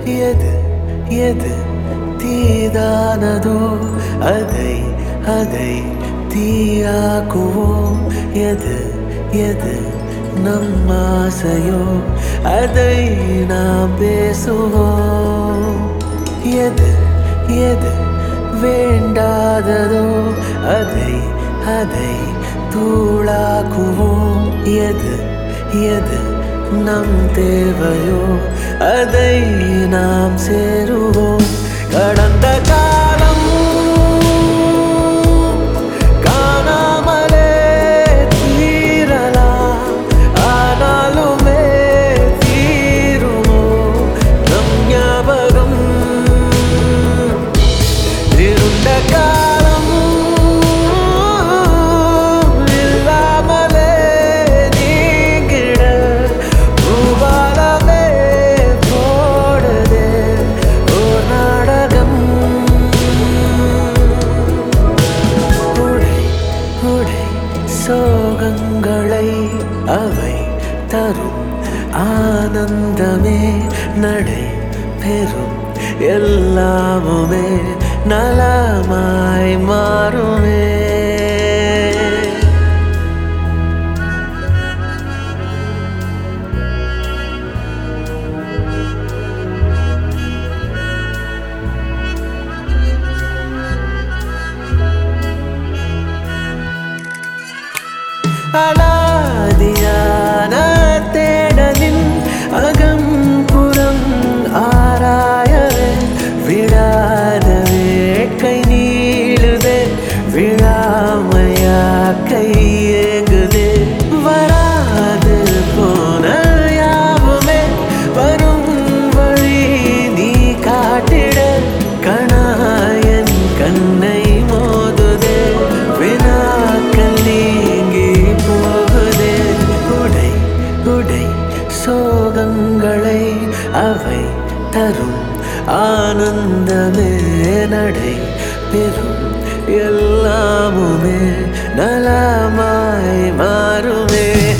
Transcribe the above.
எது எது தீதானதோ அதை அதை தீயாக்குவோம் எது எது நம் ஆசையோ அதை நாம் பேசுவோம் எது எது வேண்டாததோ அதை அதை தூளாக்குவோம் எது எது நம் தேவையோ அதை நாம் சேருவோம் கடந்த காலம் காணாமலே தீரலாம் ஆனாலுமே தீருமோ நம் ஞாபகம் இருண்ட காலம் இல்லாமலே நீங்கிட பூபாலமே போடுதே ஓர் நாடகம் உடை உடை சோகங்களை அவை தரும் ஆனந்தமே நடை பெறும் எல்லாமுமே நலமாய் மாறுமே அலாதியான தேடலின் அகம் புறம் ஆராயவே விடாத வேட்கை நீளுதே விழாமையா கை ஏங்குதே வராது போன யாவுமே வரும் வழி நீ காட்டிட கணாயன் கண்ணை மோதுதே வினாக்கள் நீங்கி போகுதே உடை உடை சோகங்களை அவை தரும் ஆனந்தமே நடை பெறும் எல்லாமுமே நலமாய் மாறுமே